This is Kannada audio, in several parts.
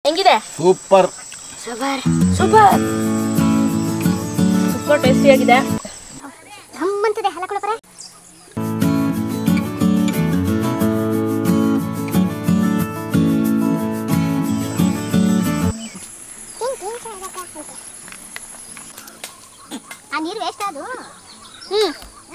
ಹೆಂಗಿದೆ ಸೂಪರ್ ಸೂಪರ್ ಸೂಪರ್ ಸೂಪರ್ ಟೇಸ್ಟಿಯಾಗಿದೆ ಹಮ್ಮಂತಿದೆ ಹಲ ಕೊಡಪ್ರೆ ಆ ನೀರು ವೇಸ್ಟ್ ಅದು ಹ್ಮ್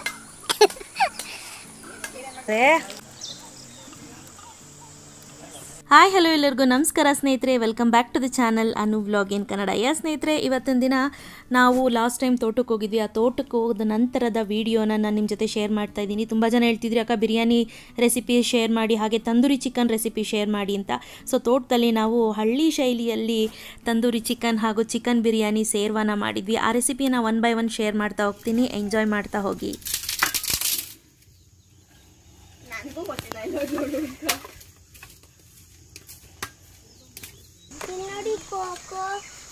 ಹಾಯ್ ಹಲೋ ಎಲ್ಲರಿಗೂ ನಮಸ್ಕಾರ ಸ್ನೇಹಿತರೆ welcome back to the channel Anu vlog in Kannada ಯಾ ಸ್ನೇಹಿತರೆ ಇವತ್ತಿನ ದಿನ ನಾವು ಲಾಸ್ಟ್ ಟೈಮ್ ತೋಟಕ್ಕೆ ಹೋಗಿದ್ವಿ ಆ ತೋಟಕ್ಕೆ ಹೋದ ನಂತರದ ವೀಡಿಯೋನ ನಾನು ನಿಮ್ಮ ಜೊತೆ ಶೇರ್ ಮಾಡ್ತಾ ಇದ್ದೀನಿ ತುಂಬ ಜನ ಹೇಳ್ತಿದ್ರಿ ಅಕ್ಕ ಬಿರಿಯಾನಿ ರೆಸಿಪಿ ಶೇರ್ ಮಾಡಿ ಹಾಗೆ ತಂದೂರಿ ಚಿಕನ್ ರೆಸಿಪಿ ಶೇರ್ ಮಾಡಿ ಅಂತ ಸೊ ತೋಟದಲ್ಲಿ ನಾವು ಹಳ್ಳಿ ಶೈಲಿಯಲ್ಲಿ ತಂದೂರಿ ಚಿಕನ್ ಹಾಗೂ ಚಿಕನ್ ಬಿರಿಯಾನಿ ಸೇರ್ವಾನ ಮಾಡಿದ್ವಿ ಆ ರೆಸಿಪಿನ ಒನ್ ಬೈ ಒನ್ ಶೇರ್ ಮಾಡ್ತಾ ಹೋಗ್ತೀನಿ ಎಂಜಾಯ್ ಮಾಡ್ತಾ ಹೋಗಿ ನೋಡಿ ಕೋಕೋ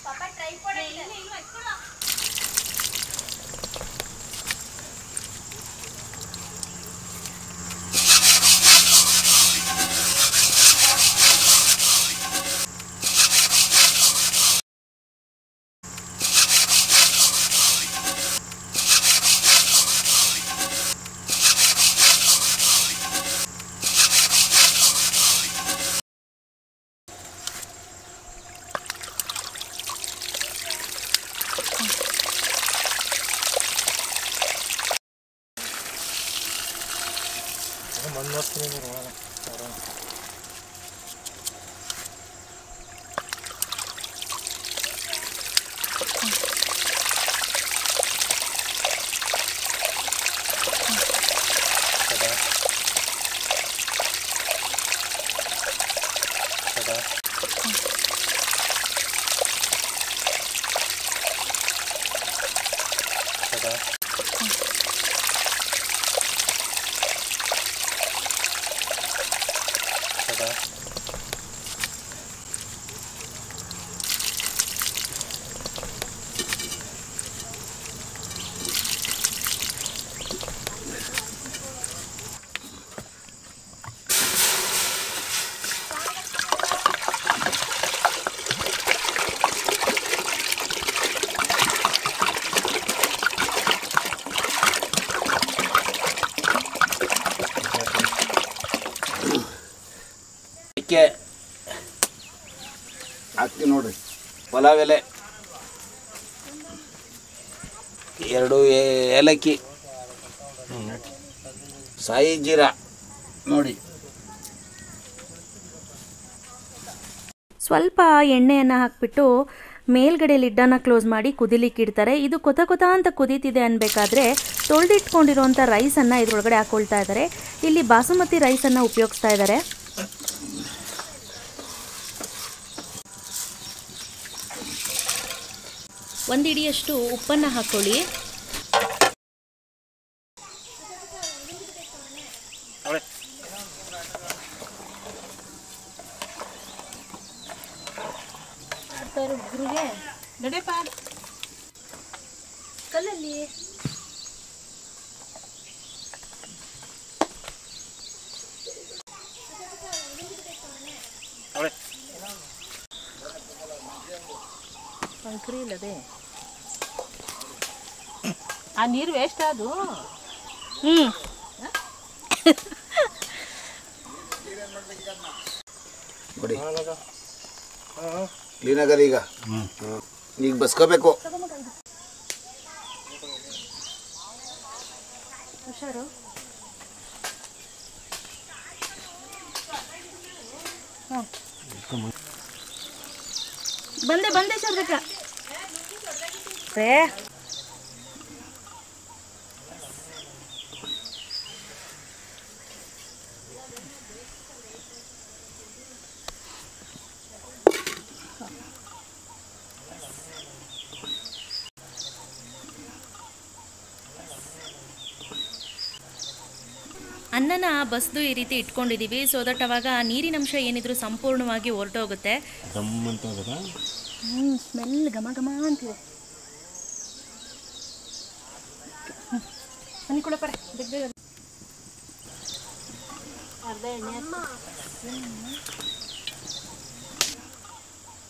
ಅದಕ್ಕೆ ಹಾಕ್ತೀನಿ ನೋಡ್ರಿ ಪಲಾವ್ ಎಲೆ ಎರಡು ಏ- ಏಲಕ್ಕಿ ಸಾಯಿ ಜೀರಾ ನೋಡಿ ಸ್ವಲ್ಪ ಎಣ್ಣೆಯನ್ನು ಹಾಕಿಬಿಟ್ಟು ಮೇಲ್ಗಡೆ ಲಿಡ್ಡನ್ನು ಕ್ಲೋಸ್ ಮಾಡಿ ಕುದಿಲಿಕ್ಕೆ ಇಡ್ತಾರೆ ಇದು ಕೊತ ಕೊತ ಅಂತ ಕುದೀತಿದೆ ಅನ್ಬೇಕಾದ್ರೆ ತೊಳೆದಿಟ್ಕೊಂಡಿರೋಂಥ ರೈಸನ್ನು ಇದ್ರೊಳಗಡೆ ಹಾಕೊಳ್ತಾ ಇದ್ದಾರೆ ಇಲ್ಲಿ ಬಾಸುಮತಿ ರೈಸನ್ನು ಉಪಯೋಗಿಸ್ತಾ ಇದ್ದಾರೆ ಒಂದು ಇಡಿಯಷ್ಟು ಉಪ್ಪನ್ನು ಹಾಕ್ಕೊಳ್ಳಿ ಕಲ್ಲಲ್ಲಿ ಅಂಕ್ರಿ ಇಲ್ಲದೆ ಆ ನೀರು ವೇಸ್ಟ್ ಅದು ಹ್ಞೂ ನೋಡಿ ಕ್ಲೀನ್ ಆಗದ ಈಗ ಈಗ ಬಸ್ಕೋಬೇಕು ಬಂದೆ ಬಂದೆ ಶಾರದಕ್ಕ ಸೇ ಅನ್ನನ ಬಸ್ದು ಈ ರೀತಿ ಇಟ್ಕೊಂಡಿದ್ದೀವಿ ಸೊ ದಟ್ ಅವಾಗ ನೀರಿನಂಶ ಏನಿದ್ರು ಸಂಪೂರ್ಣವಾಗಿ ಹೊರಟೋಗುತ್ತೆ ಹ್ಞೂ ಸ್ಮೆಲ್ ಘಮ ಘಮ ಅಂತಿದೆ ಬನ್ನಿ ಕೊಡಪ್ಪ ಬೇಗ ಬೇಗ ಅರ್ಧ ಎಣ್ಣೆ ಹಾಕು.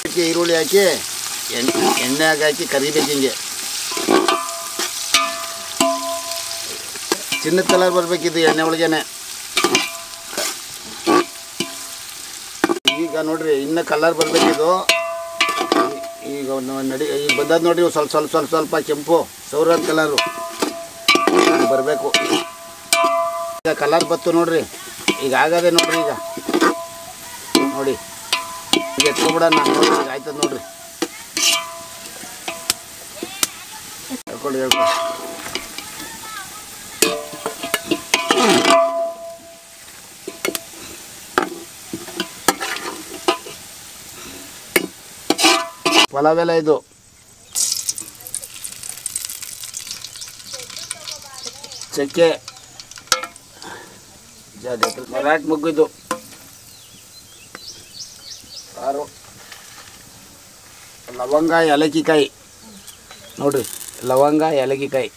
ಹಾಕಿ ಈರುಳ್ಳಿ ಹಾಕಿ ಎಣ್ಣೆ ಎಣ್ಣೆಗೆ ಹಾಕಿ ಕರಿಬೇಕು ಹಿಂಗೆ ಚಿನ್ನದ ಕಲರ್ ಬರಬೇಕಿದ್ದು ಎಣ್ಣೆ ಒಳಗೇನೆ ಈಗ ನೋಡ್ರಿ ಇನ್ನು ಕಲರ್ ಬರಬೇಕಿದು ಈಗ ಒಂದು ನಡಿ ಈಗ ಬಂದದ್ದು ನೋಡ್ರಿ ಇವು ಸ್ವಲ್ಪ ಸ್ವಲ್ಪ ಸ್ವಲ್ಪ ಸ್ವಲ್ಪ ಕೆಂಪು ಸೌರದ ಕಲರು ಬರಬೇಕು ಈಗ ಕಲರ್ ಬತ್ತು ನೋಡ್ರಿ ಈಗ ಆಗದೆ ನೋಡ್ರಿ ಈಗ ನೋಡಿ ಈಗ ಎತ್ಕೊಬಿಡೋಣ ನೋಡ್ರಿ ಈಗ ಆಯ್ತದ ನೋಡ್ರಿ ಹೇಳ್ಕೊಳ್ಳಿ ಹೇಳ್ಕೊಳ್ಳಿ ಪಲಾವ್ ಎಲೆ ಇದು ಚಕ್ಕೆ ಜಾತಿ ಮರಾಠ ಮುಗ್ಗು ಇದು ಸಾರು ಲವಂಗ ಏಲಕ್ಕಿಕಾಯಿ ನೋಡ್ರಿ ಲವಂಗ ಏಲಕ್ಕಿಕಾಯಿ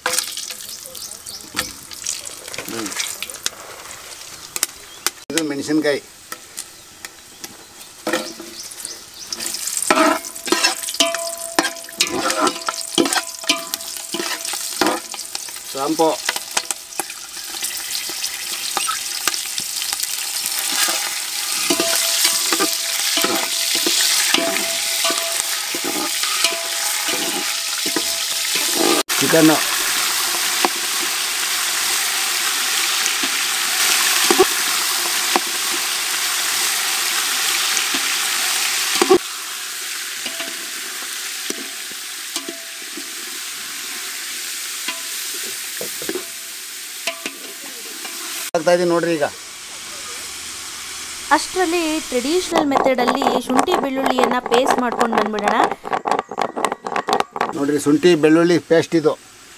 ಹ್ಞೂ ಇದು ಮೆಣಸಿನ್ಕಾಯಿ ಸಾಂಪು ಚಿಕನ್ನು ಆಗ್ತಾ ಇದೀನಿ ನೋಡ್ರಿ ಈಗ ಅಷ್ಟರಲ್ಲಿ ಟ್ರೆಡಿಷ್ನಲ್ ಮೆಥಡಲ್ಲಿ ಶುಂಠಿ ಬೆಳ್ಳುಳ್ಳಿಯನ್ನು ಪೇಸ್ಟ್ ಮಾಡ್ಕೊಂಡು ಬಂದ್ಬಿಡೋಣ ನೋಡ್ರಿ ಶುಂಠಿ ಬೆಳ್ಳುಳ್ಳಿ ಪೇಸ್ಟ್ ಇದು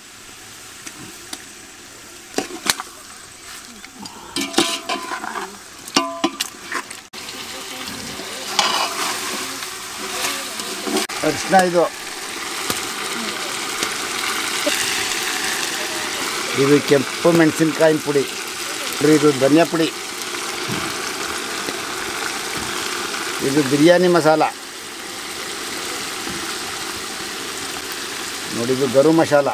ಅರಿಶಿನ ಇದು ಇದು ಕೆಂಪು ಮೆಣಸಿನ್ಕಾಯಿನ ಪುಡಿ ನೋಡ್ರಿ ಇದು ಧನಿಯಾ ಪುಡಿ ಇದು ಬಿರಿಯಾನಿ ಮಸಾಲ ನೋಡಿ ಇದು ಗರು ಮಸಾಲ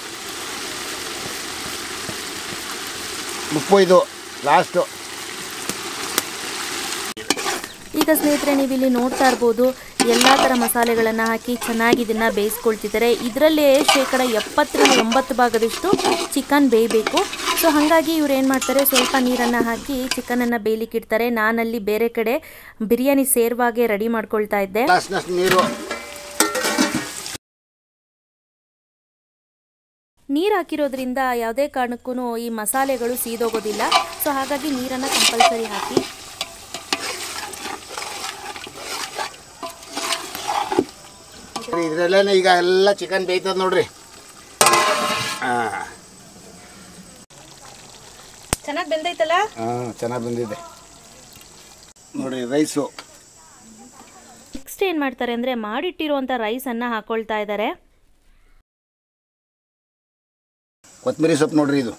ಉಪ್ಪು ಇದು ಲಾಸ್ಟು ಈಗ ಸ್ನೇಹಿತರೆ ನೀವು ಇಲ್ಲಿ ನೋಡ್ತಾ ಇರ್ಬೋದು ಎಲ್ಲ ಥರ ಮಸಾಲೆಗಳನ್ನು ಹಾಕಿ ಚೆನ್ನಾಗಿ ಇದನ್ನು ಬೇಯಿಸ್ಕೊಳ್ತಿದ್ದಾರೆ ಇದರಲ್ಲೇ ಶೇಕಡ ಎಪ್ಪತ್ತರಿಂದ ಎಂಬತ್ತು ಭಾಗದಷ್ಟು ಚಿಕನ್ ಬೇಯಬೇಕು ಸೊ ಹಾಗಾಗಿ ಇವ್ರು ಏನು ಮಾಡ್ತಾರೆ ಸ್ವಲ್ಪ ನೀರನ್ನು ಹಾಕಿ ಚಿಕನನ್ನು ಬೇಯಲಿಕ್ಕೆ ಇಡ್ತಾರೆ ನಾನಲ್ಲಿ ಬೇರೆ ಕಡೆ ಬಿರಿಯಾನಿ ಸೇರುವಾಗೆ ರೆಡಿ ಮಾಡ್ಕೊಳ್ತಾ ಇದ್ದೆ ಲಾಸ್ಟ್ನಷ್ಟು ನೀರು ನೀರು ಹಾಕಿರೋದ್ರಿಂದ ಯಾವುದೇ ಕಾರಣಕ್ಕೂ ಈ ಮಸಾಲೆಗಳು ಸೀದೋಗೋದಿಲ್ಲ ಸೊ ಹಾಗಾಗಿ ನೀರನ್ನು ಕಂಪಲ್ಸರಿ ಹಾಕಿ ಇದರಲ್ಲೇ ಈಗ ಎಲ್ಲ ಚಿಕನ್ ಬೇಯ್ತದ ನೋಡ್ರಿ ಹಾಂ ಚೆನ್ನಾಗಿ ಬೆಂದೈತಲ್ಲ ಹಾಂ ಚೆನ್ನಾಗಿ ಬಂದಿದೆ ನೋಡ್ರಿ ರೈಸು ನೆಕ್ಸ್ಟ್ ಏನು ಮಾಡ್ತಾರೆ ಅಂದರೆ ಮಾಡಿಟ್ಟಿರುವಂಥ ರೈಸನ್ನು ಹಾಕೊಳ್ತಾ ಇದ್ದಾರೆ ಕೊತ್ತಂಬರಿ ಸೊಪ್ಪು ನೋಡ್ರಿ ಇದು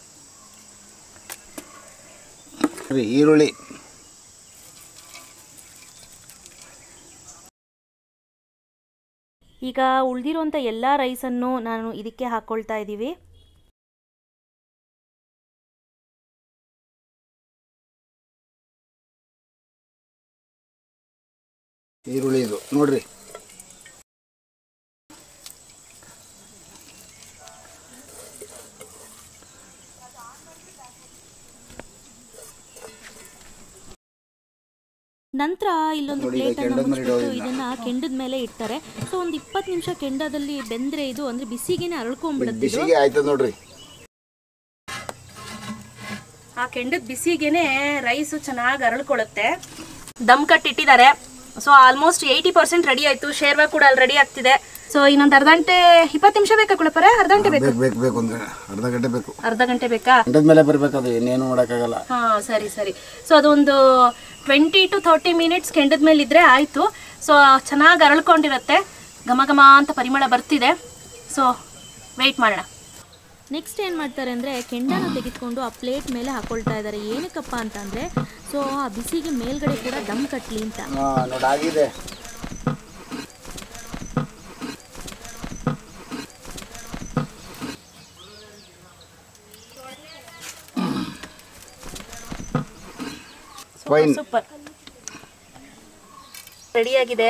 ನೋಡ್ರಿ ಈರುಳ್ಳಿ ಈಗ ಉಳಿದಿರುವಂಥ ಎಲ್ಲ ರೈಸನ್ನು ನಾನು ಇದಕ್ಕೆ ಹಾಕ್ಕೊಳ್ತಾ ಇದ್ದೀವಿ ಈರುಳ್ಳಿ ಇದು ನೋಡ್ರಿ ನಂತರ ಇಲ್ಲೊಂದು ನೋಡಿ, ಈಗ ಪ್ಲೇಟನ್ನು ಕೆಂಡದ ಮೇಲೆ ಮುಚ್ಚಿಬಿಟ್ಟು ಇಡೋದಿಲ್ಲ. ಇದನ್ನ ಕೆಂಡದ ಮೇಲೆ ಇಡ್ತಾರೆ ಸೊ ಒಂದು ಇಪ್ಪತ್ತು ನಿಮಿಷ ಕೆಂಡದಲ್ಲಿ ಬೆಂದ್ರೆ ಇದು ಅಂದ್ರೆ ಬಿಸಿಗೆನೆ ಅರಳ್ಕೊಂಡ್ಬಿಡುತ್ತೆ ಇದು ಬಿಸಿಗೆ ಆಯ್ತದ ನೋಡ್ರಿ ಆ ಕೆಂಡದ ಬಿಸಿಗೆನೆ ರೈಸು ಚೆನ್ನಾಗಿ ಅರಳ್ಕೊಳ್ಳುತ್ತೆ ದಮ್ ಕಟ್ಟಿಟ್ಟಿದ್ದಾರೆ so almost eighty percent ready ಆಯ್ತು ಶೇರ್ವಾ ಕೂಡ ಅಲ್ಲಿ ರೆಡಿ ಆಗ್ತಿದೆ ಸೊ ಇನ್ನೊಂದು ಅರ್ಧ ಗಂಟೆ ಇಪ್ಪತ್ತು ನಿಮಿಷ ಬೇಕಾ ಕುಳಪರೆ ಅರ್ಧ ಗಂಟೆ ಬೇಕು ಬೇಕು ಬೇಕು ಬೇಕು ಒಂದು ಅರ್ಧ ಗಂಟೆ ಬೇಕು ಅರ್ಧ ಗಂಟೆ ಬೇಕಾ ಗಂಟದ ಮೇಲೆ ಬರಬೇಕು ಅದು ಇನ್ನೇನು ಮಾಡೋಕ್ಕಾಗಲ್ಲ ಹಾ ಸರಿ ಸರಿ ಸೊ ಅದೊಂದು ಟ್ವೆಂಟಿ ಟು ಥರ್ಟಿ ಮಿನಿಟ್ಸ್ ಕೆಂಡದ ಮೇಲೆ ಇದ್ರೆ ಆಯಿತು ಸೊ ಚೆನ್ನಾಗಿ ಅರಳ್ಕೊಂಡಿರುತ್ತೆ ಘಮ ಘಮ ಅಂತ ಪರಿಮಳ ಬರ್ತಿದೆ ಸೊ ವೆಯ್ಟ್ ಮಾಡೋಣ ನೆಕ್ಸ್ಟ್ ಏನು ಮಾಡ್ತಾರೆ ಅಂದರೆ ಕೆಂಡನ ತೆಗೆದುಕೊಂಡು ಆ ಪ್ಲೇಟ್ ಮೇಲೆ ಹಾಕೊಳ್ತಾ ಇದ್ದಾರೆ ಏನಕ್ಕಪ್ಪ ಅಂತಂದರೆ ಸೊ ಆ ಬಿಸಿಗೆ ಮೇಲ್ಗಡೆ ಕೂಡ ದಮ್ ಕಟ್ಟಲಿ ಅಂತ ಹಾಂ ನೋಡಿ ಆಗಿದೆ ಫೈನ್ ಸೂಪರ್ ರೆಡಿಯಾಗಿದೆ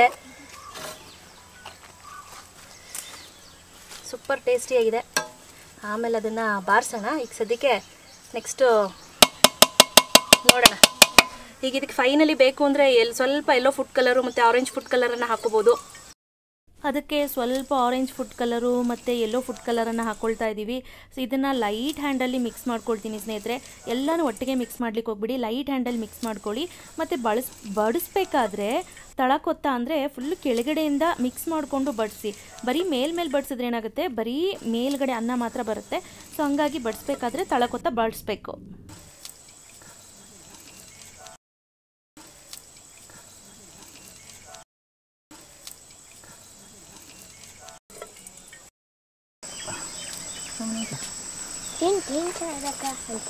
ಸೂಪರ್ ಟೇಸ್ಟಿಯಾಗಿದೆ ಆಮೇಲೆ ಅದನ್ನು ಬಾರಿಸೋಣ ಈಗ ಸದ್ಯಕ್ಕೆ ನೆಕ್ಸ್ಟು ನೋಡೋಣ ಈಗ ಇದಕ್ಕೆ ಫೈನಲಿ ಬೇಕು ಅಂದರೆ ಎಲ್ಲಿ ಸ್ವಲ್ಪ ಎಲ್ಲೋ ಫುಡ್ ಕಲರು ಮತ್ತು ಆರೆಂಜ್ ಫುಡ್ ಕಲರನ್ನು ಹಾಕೋಬೋದು ಅದಕ್ಕೆ ಸ್ವಲ್ಪ ಆರೆಂಜ್ ಫುಡ್ ಕಲರು ಮತ್ತು ಯೆಲ್ಲೋ ಫುಡ್ ಕಲರನ್ನು ಹಾಕ್ಕೊಳ್ತಾ ಇದ್ದೀವಿ ಸೊ ಇದನ್ನು ಲೈಟ್ ಹ್ಯಾಂಡಲ್ಲಿ ಮಿಕ್ಸ್ ಮಾಡ್ಕೊಳ್ತೀನಿ ಸ್ನೇಹಿತರೆ ಎಲ್ಲನೂ ಒಟ್ಟಿಗೆ ಮಿಕ್ಸ್ ಮಾಡ್ಲಿಕ್ಕೆ ಹೋಗ್ಬಿಡಿ ಲೈಟ್ ಹ್ಯಾಂಡಲ್ಲಿ ಮಿಕ್ಸ್ ಮಾಡ್ಕೊಳ್ಳಿ ಮತ್ತು ಬಳಸ್ ಬಡಿಸ್ಬೇಕಾದ್ರೆ ತಳಕೊತ್ತ ಅಂದರೆ ಫುಲ್ ಕೆಳಗಡೆಯಿಂದ ಮಿಕ್ಸ್ ಮಾಡಿಕೊಂಡು ಬಡಿಸಿ ಬರೀ ಮೇಲ್ಮೇಲೆ ಬಡಿಸಿದ್ರೆ ಏನಾಗುತ್ತೆ ಬರೀ ಮೇಲ್ಗಡೆ ಅನ್ನ ಮಾತ್ರ ಬರುತ್ತೆ ಸೊ ಹಂಗಾಗಿ ಬಡಿಸ್ಬೇಕಾದ್ರೆ ತಳಕೊತ್ತ ಬಡಿಸ್ಬೇಕು ತಿನ್ ತಿನ್ ಅದಕ್ಕ ಅಂತ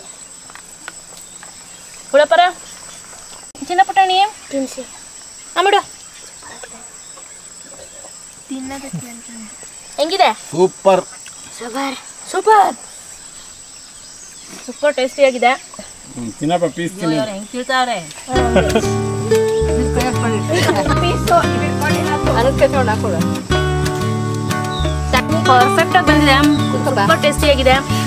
ಹುಳಪರ ಚಿನ್ನ ಪುಟಾಣಿ ತಿನ್ಸಿ ಆಮಿಡು ಹೆಂಗಿದೆ ಸೂಪರ್ ಸಬಾರ್ ಸೂಪರ್ ಸೂಪರ್ ಟೇಸ್ಟಿಯಾಗಿದೆ ತಿನ್ನಪ್ಪ ಪೀಸ್ ತಿನ್ನಿ ಪರ್ಫೆಕ್ಟ್ ಆಗಿ ಬಂದಿದೆ ಸೂಪರ್ ಟೇಸ್ಟಿಯಾಗಿದೆ